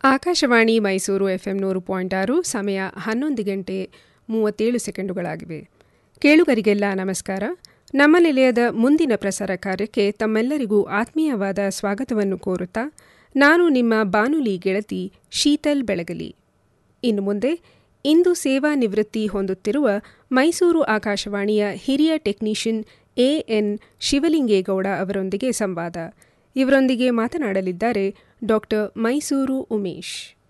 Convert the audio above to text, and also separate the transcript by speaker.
Speaker 1: Akashvani Mysuru FM ನೂರು point ಆರು ಸಮಯ ಹನ್ನೊಂದು ಗಂಟೆ ಮೂವತ್ತೇಳು ಸೆಕೆಂಡುಗಳಾಗಿವೆ ಕೇಳುಗರಿಗೆಲ್ಲ ನಮಸ್ಕಾರ ನಮ್ಮ ನಿಲಯದ ಮುಂದಿನ ಪ್ರಸಾರ ಕಾರ್ಯಕ್ಕೆ ತಮ್ಮೆಲ್ಲರಿಗೂ ಆತ್ಮೀಯವಾದ ಸ್ವಾಗತವನ್ನು ಕೋರುತ್ತಾ ನಾನು ನಿಮ್ಮ ಬಾನುಲಿ ಗೆಳತಿ ಶೀತಲ್ ಬೆಳಗಲಿ ಇನ್ನು ಮುಂದೆ ಇಂದು ಸೇವಾ ನಿವೃತ್ತಿ ಹೊಂದುತ್ತಿರುವ ಮೈಸೂರು ಆಕಾಶವಾಣಿಯ ಹಿರಿಯ ಟೆಕ್ನಿಷಿಯನ್ ಎಎನ್ ಶಿವಲಿಂಗೇಗೌಡ ಅವರೊಂದಿಗೆ ಸಂವಾದ ಇವರೊಂದಿಗೆ ಮಾತನಾಡಲಿದ್ದಾರೆ ಡಾಕ್ಟರ್ ಮೈಸೂರು ಉಮೇಶ್